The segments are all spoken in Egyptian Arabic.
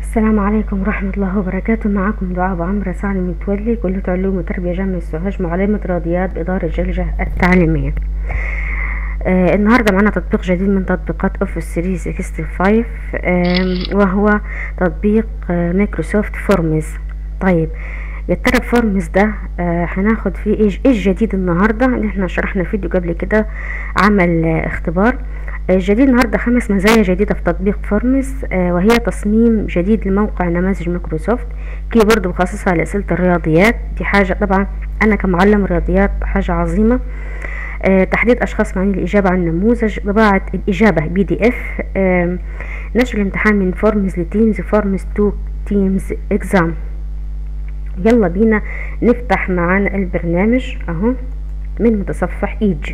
السلام عليكم ورحمة الله وبركاته معكم دعاء أبو عمرو سعد متولي كلية علوم وتربية جامعة السوهاج معلمة رياضيات بإدارة جلجة التعليمية آه النهاردة معنا تطبيق جديد من تطبيقات اوفيس 365 آه وهو تطبيق آه مايكروسوفت فورمز طيب يا ترى فورمز ده آه هناخد فيه ايه إيه الجديد النهارده احنا شرحنا فيديو قبل كده عمل آه اختبار الجديد النهارده خمس مزايا جديدة في تطبيق فورمز آه وهي تصميم جديد لموقع نماذج مايكروسوفت كيبورد مخصصة لأسئلة الرياضيات دي حاجة طبعا أنا كمعلم رياضيات حاجة عظيمة آه تحديد أشخاص معنيين الإجابة عن نموذج طباعة الإجابة بي دي إف آه نشر الامتحان من فورمز لتيمز فورمز تو تيمز إكزام يلا بينا نفتح معانا البرنامج أهو من متصفح إيج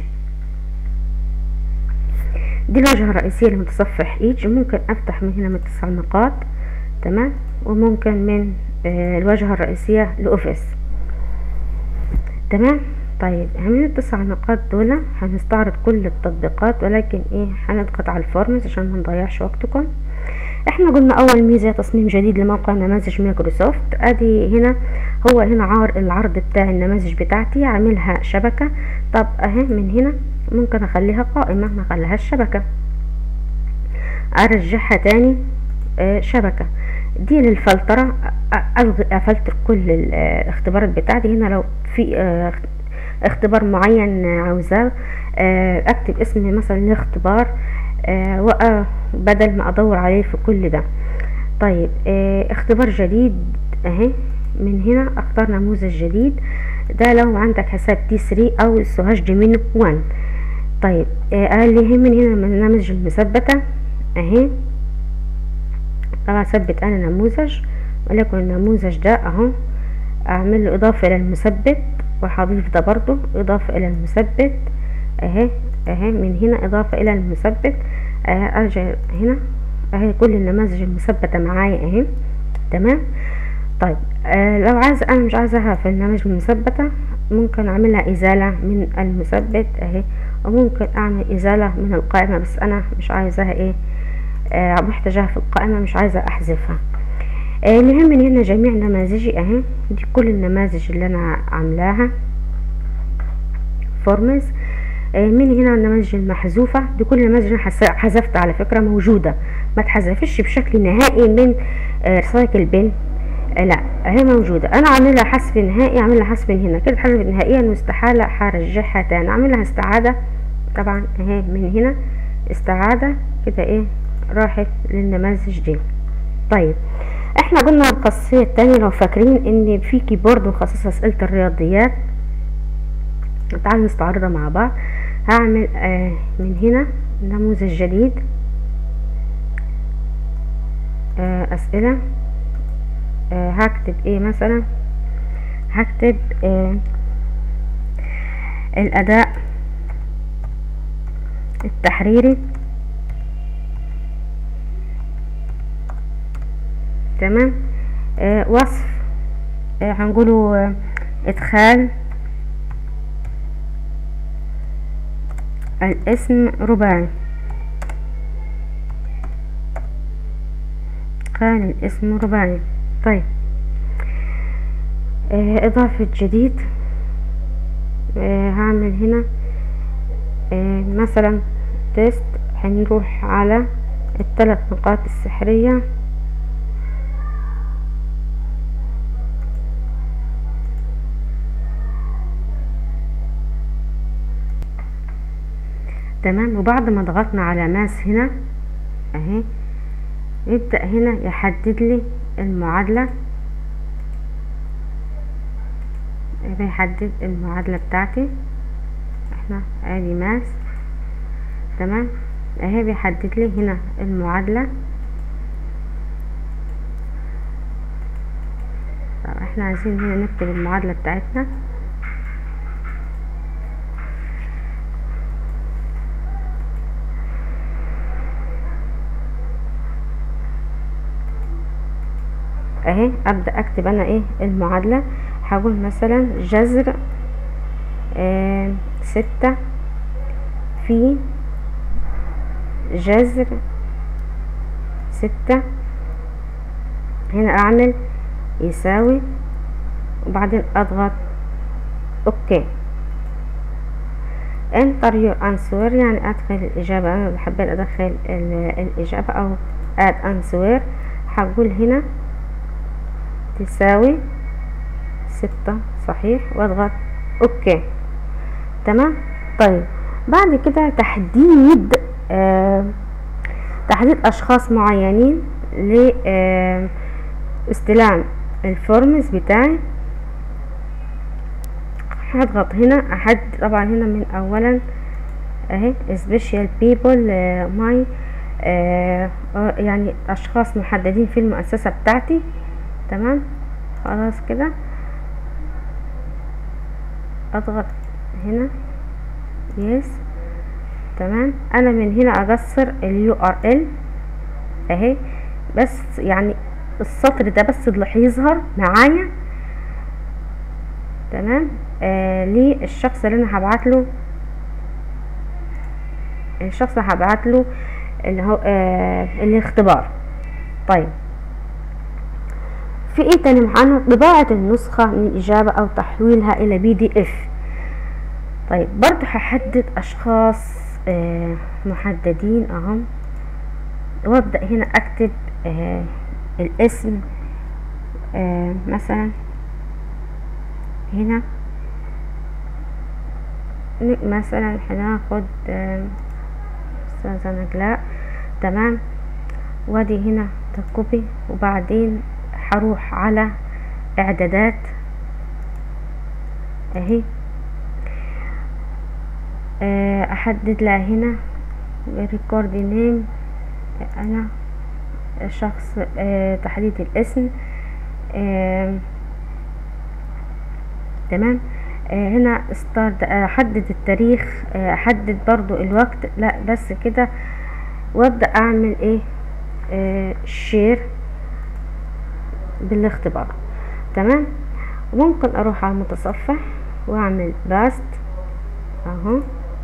دي الواجهة الرئيسية لمتصفح ايج ممكن افتح من هنا من تسع نقاط تمام وممكن من آه الواجهة الرئيسية لاوفيس تمام طيب من التسع نقاط دول هنستعرض كل التطبيقات ولكن ايه هنضغط على الفورمز عشان ما نضيعش وقتكم احنا قلنا اول ميزة تصميم جديد لموقع نماذج مايكروسوفت ادي هنا هو هنا عار العرض بتاع النماذج بتاعتي عاملها شبكة طب اهي من هنا ممكن اخليها قائمة ما اخليهاش شبكة ارجعها تاني آه شبكة دي للفلترة افلتر كل الاختبارات بتاعتي هنا لو في آه اختبار معين عاوزاه آه اكتب اسم مثلا الاختبار بدل ما ادور عليه في كل ده طيب اختبار جديد اهي من هنا اختار نموذج جديد ده لو عندك حساب تي 3 او سوهاج جيمينو 1 طيب قال لي يهمني هنا النماذج المثبتة اهي طبعا ثبت انا نموذج ولكن النموذج ده اهو اعمل له اضافة الى المثبت وهضيف ده برضو اضافة الى المثبت اهي اهي من هنا اضافة الى المثبت اهي ارجع هنا اهي كل النماذج المثبتة معايا اهي تمام طيب آه لو عايز انا مش عايزاها في النماذج المثبتة ممكن اعملها ازالة من المثبت اهي وممكن اعمل ازالة من القائمة بس انا مش عايزاها ايه آه محتاجاها في القائمة مش عايزة احذفها آه اللي يهمني هنا جميع نماذجي اهي دي كل النماذج اللي انا عاملاها فورمز آه من هنا النماذج المحذوفة دي كل النماذج انا حذفت على فكرة موجودة ما تحذفش بشكل نهائي من ريسايكل بين لا هي موجودة انا عاملها حذف نهائي اعملها حذف من هنا كده حذف نهائيا واستحالة هرجعها تاني اعملها استعادة طبعا اهي من هنا استعادة كده ايه راحت للنماذج دي طيب احنا قلنا الخاصية التانية لو فاكرين ان في كيبورد مخصص اسئلة الرياضيات تعالوا نستعرضها مع بعض هعمل آه من هنا نموذج جديد آه اسئلة آه هكتب ايه مثلا هكتب آه الاداء التحريري تمام آه وصف آه هنقوله آه ادخال الاسم رباعي ادخال الاسم رباعي طيب آه اضافة جديد آه هعمل هنا آه مثلا تيست هنروح على الثلاث نقاط السحرية تمام وبعد ما ضغطنا على ماس هنا اهي يبدأ هنا يحدد لي المعادلة بيحدد المعادلة بتاعتي احنا ادي ماس تمام اهي بيحدد لي هنا المعادلة طب احنا عايزين هنا نكتب المعادلة بتاعتنا اهي ابدا اكتب انا ايه المعادله هقول مثلا جذر آه ستة في جذر ستة هنا اعمل يساوي وبعدين اضغط اوكي enter your answer يعني ادخل الاجابة انا حبيت ادخل الاجابة او add answer هقول هنا تساوي ستة صحيح واضغط اوكي تمام طيب بعد كده تحديد آه تحديد اشخاص معينين لاستلام الفورمز بتاعي هضغط هنا احدد طبعا هنا من اولا اهي سبيشال بيبل ماي يعني اشخاص محددين في المؤسسة بتاعتي تمام خلاص كده اضغط هنا يس تمام انا من هنا اقصر اليو ار ال اهي بس يعني السطر ده بس اللي هيظهر معايا تمام آه للشخص اللي انا هبعت له الشخص اللي هبعت له اللي هو آه الاختبار طيب في ايه تاني معانا طباعة النسخة من الإجابة أو تحويلها إلى بي دي اف طيب برضو هحدد أشخاص آه محددين أهم وابدأ هنا أكتب آه الاسم آه مثلا هنا مثلا هناخد أستاذة نجلاء تمام وادي هنا كوبي وبعدين هروح على اعدادات اهي احدد لها هنا ريكورد نيم انا شخص اه تحديد الاسم اه تمام اه هنا ستارت احدد التاريخ احدد برضو الوقت لا بس كده وابدا اعمل ايه شير بالاختبار تمام ممكن اروح على المتصفح واعمل باست اهو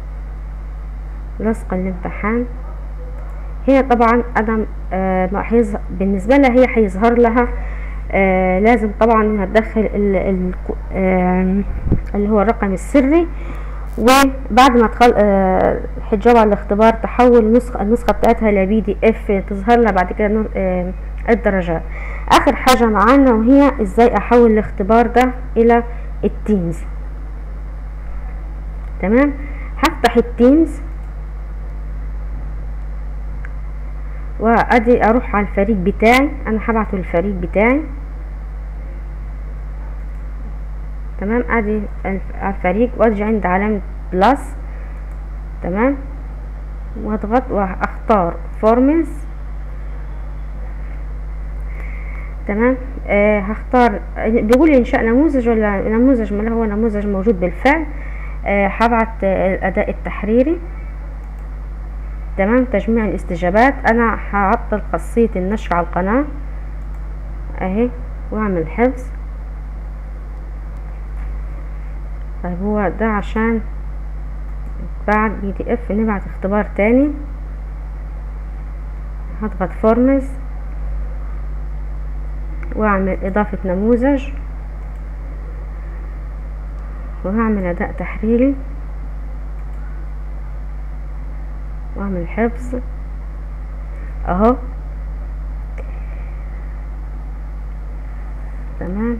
لصق الامتحان هي طبعا انا آه ما بالنسبه لها هي هيظهر لها آه لازم طبعا انها تدخل ال ال آه اللي هو الرقم السري وبعد ما تخل آه حجاب على الاختبار تحول النسخة النسخة بتاعتها لبي دي اف تظهر لها بعد كده آه الدرجات اخر حاجة معانا وهي ازاي احول الاختبار ده الى التيمز تمام هفتح التيمز وادي اروح على الفريق بتاعي انا هبعته للفريق بتاعي تمام ادي على الفريق وارجع عند علامة بلس تمام واضغط واختار فورمز تمام آه هختار بيقول لي انشاء نموذج ولا نموذج ما هو نموذج موجود بالفعل آه هبعت آه الاداء التحريري تمام تجميع الاستجابات انا هعطل خاصية النشر على القناة اهي واعمل حفظ طيب هو ده عشان بعد بي دي اف نبعت اختبار تاني هضغط فورمز واعمل اضافة نموذج وهعمل اداء تحريري واعمل حفظ اهو تمام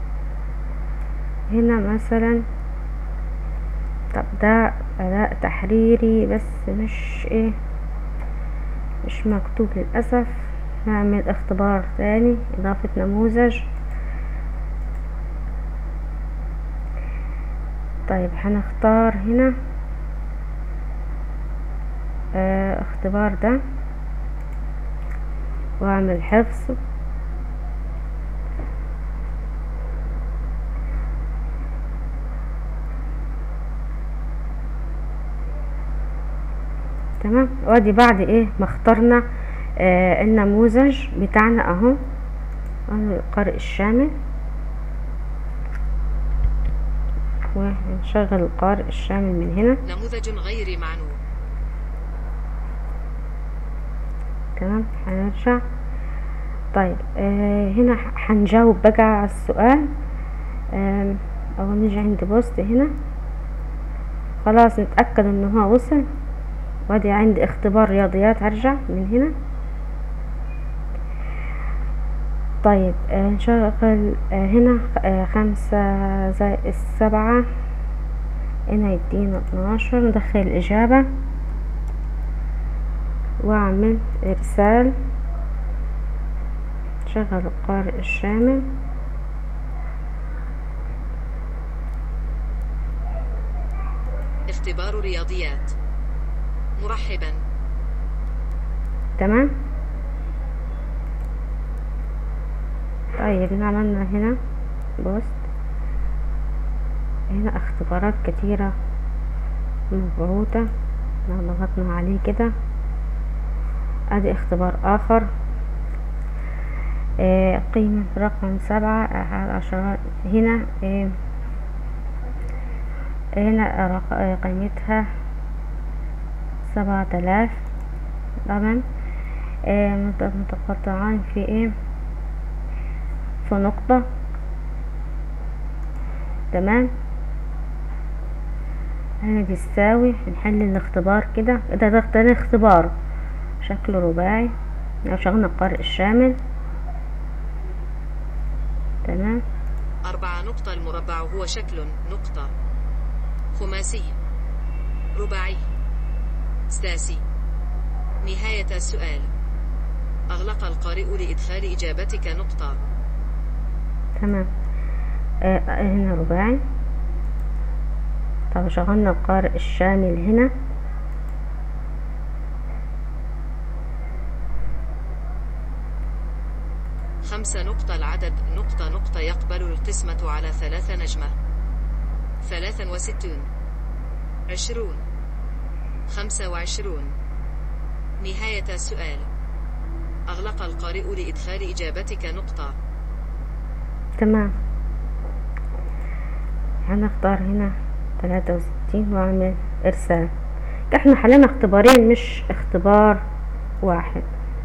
هنا مثلا طب ده اداء تحريري بس مش ايه مش مكتوب للاسف نعمل اختبار تاني اضافة نموذج طيب هنختار هنا اه اختبار ده واعمل حفظ تمام وادي بعد ايه ما اخترنا آه النموذج بتاعنا اهو القارئ الشامل ونشغل القارئ الشامل من هنا نموذج غير معنون تمام هنرجع طيب آه هنا هنجاوب بقى على السؤال آه اول نيجي عند بوست هنا خلاص نتأكد ان هو وصل وادي عندي اختبار رياضيات هرجع من هنا طيب آه نشغل آه هنا آه خمسة زائد السبعة هنا يدينا اتناشر ندخل الإجابة وأعمل إرسال شغل القارئ الشامل اختبار رياضيات مرحبا تمام طيب هنا عملنا هنا بوست هنا اختبارات كتيرة مبعوثة لو ضغطنا عليه كده ادي اختبار اخر آه قيمة رقم سبعة على عشرة هنا آه هنا رق- آه، قيمتها سبعة آلاف طبعا آه، مت- متقطعان في ايه في نقطة تمام هنا بيساوي نحل الاختبار كده ده ده تاني اختبار شكله رباعي لو شغلنا القارئ الشامل تمام أربعة نقطة المربع هو شكل نقطة خماسي رباعي سداسي نهاية السؤال أغلق القارئ لإدخال إجابتك نقطة تمام آه آه، هنا رباعي طب شغلنا القارئ الشامل هنا خمسة نقطة العدد نقطة نقطة يقبل القسمة على ثلاث نجمة ثلاثا وستون عشرون خمسة وعشرون نهاية السؤال أغلق القارئ لإدخال إجابتك نقطة تمام هنختار هنا تلاتة وستين واعمل ارسال احنا حلينا اختبارين مش اختبار واحد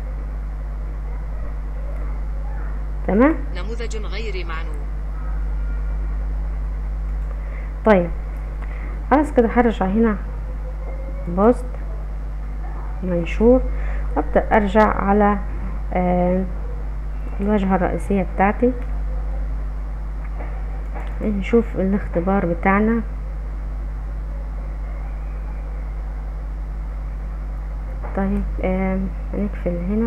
تمام نموذج غير معنون طيب خلاص كده هرجع هنا بوست منشور وابدأ ارجع على آه الواجهة الرئيسية بتاعتي نشوف الاختبار بتاعنا طيب آه هنقفل هنا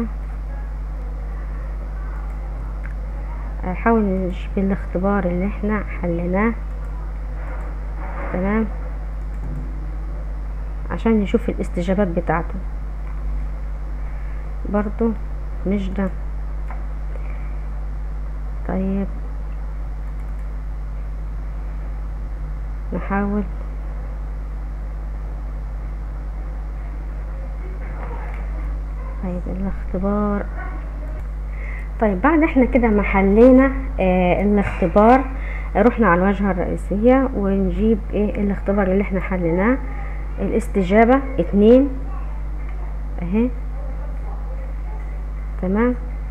هحاول نجيب الاختبار اللي احنا حليناه تمام عشان نشوف الاستجابات بتاعته برضو مش ده طيب نحاول طيب الاختبار طيب بعد احنا كده ما حلينا آه الاختبار رحنا على الواجهة الرئيسية ونجيب ايه الاختبار اللي احنا حليناه الاستجابة اتنين اهي تمام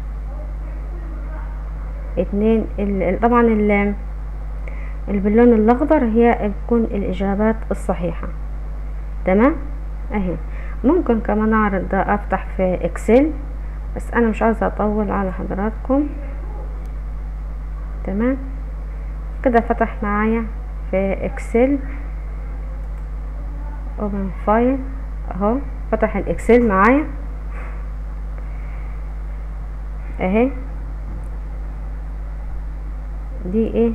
اتنين ال- ال- طبعا ال- اللي باللون الاخضر هي تكون الاجابات الصحيحة تمام اهي ممكن كمان اعرض ده افتح في اكسل بس انا مش عايزة اطول على حضراتكم تمام كده فتح معايا في اكسل اوبن فايل اهو فتح الاكسل معايا اهي دي ايه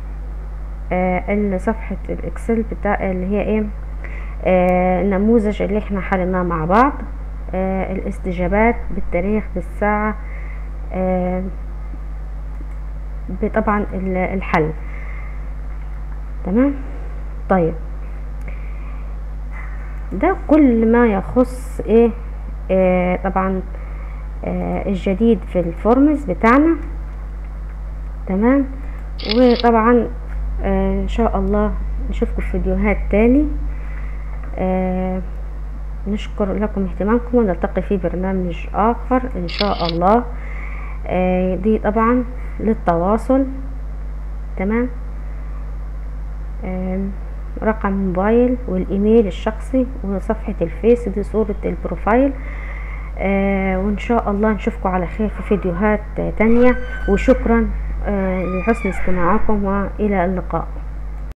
آه صفحة الاكسل بتاع اللي هي ايه آه النموذج اللي احنا حلناه مع بعض آه الاستجابات بالتاريخ بالساعة آه طبعا الحل تمام طيب ده كل ما يخص ايه آه طبعا آه الجديد في الفورمز بتاعنا تمام وطبعا آه ان شاء الله نشوفكم في فيديوهات تاني آه نشكر لكم اهتمامكم ونلتقي في برنامج اخر ان شاء الله آه دي طبعا للتواصل تمام آم، رقم موبايل والايميل الشخصي وصفحة الفيس دي صورة البروفايل آه وان شاء الله نشوفكم على خير في فيديوهات آه، تانية وشكرا آه لحسن استماعكم والى اللقاء